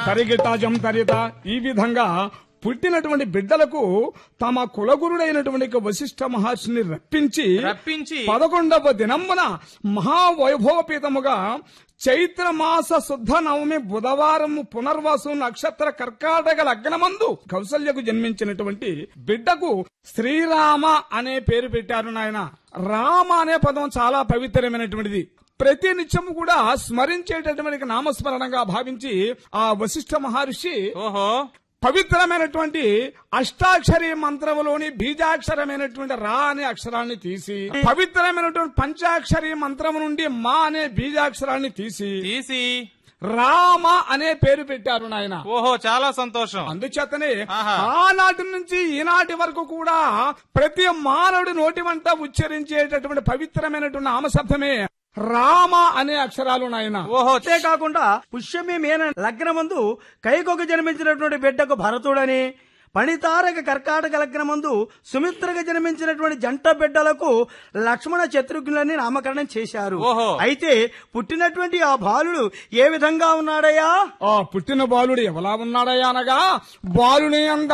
తరిగిట జం తరిత ఈ విధంగా పుట్టినటువంటి బిడ్డలకు తమ కులగురుడైనటువంటి వశిష్ఠ మహర్షిని రప్పించి రప్పించి పదకొండవ దినమున మహావైభవపీతముగా చైత్ర మాస శుద్ధ నవమి బుధవారము పునర్వాసు నక్షత్ర కర్కాటక లగ్నమందు కౌసల్యకు జన్మించినటువంటి బిడ్డకు శ్రీరామ అనే పేరు పెట్టారు నాయన రామ అనే పదం చాలా పవిత్రమైనటువంటిది ప్రతి నిత్యము కూడా స్మరించేటటువంటి నామస్మరణంగా భావించి ఆ వశిష్ఠ మహర్షి ఓహో పవిత్రమైనటువంటి అష్టాక్షరి మంత్రములోని బీజాక్షరమైనటువంటి రా అనే అక్షరాన్ని తీసి పవిత్రమైనటువంటి పంచాక్షరి మంత్రము నుండి మా అనే బీజాక్షరాన్ని తీసి తీసి రామ అనే పేరు పెట్టారు నాయన ఓహో చాలా సంతోషం అందుచేతనే ఆహా. ఆనాటి నుంచి ఈనాటి వరకు కూడా ప్రతి మానవుడి నోటి వంట ఉచ్చరించేటటువంటి పవిత్రమైనటువంటి నామశబ్దమే రామ అనే అక్షరాలు నాయన ఓహో అంతేకాకుండా పుష్యమి మేన లగ్నమందు కైకొక జన్మించినటువంటి బిడ్డకు భరతుడని పణితారక కర్కాటక లగ్నమందు సుమిత్రగా జన్మించినటువంటి జంట బిడ్డలకు లక్ష్మణ శత్రుఘ్నులని నామకరణం చేశారు ఓహో. అయితే పుట్టినటువంటి ఆ బాలుడు ఏ విధంగా ఉన్నాడయ్యా ఆ పుట్టిన బాలుడు ఎవలా ఉన్నాడయ్యా అనగా బాలుని అంద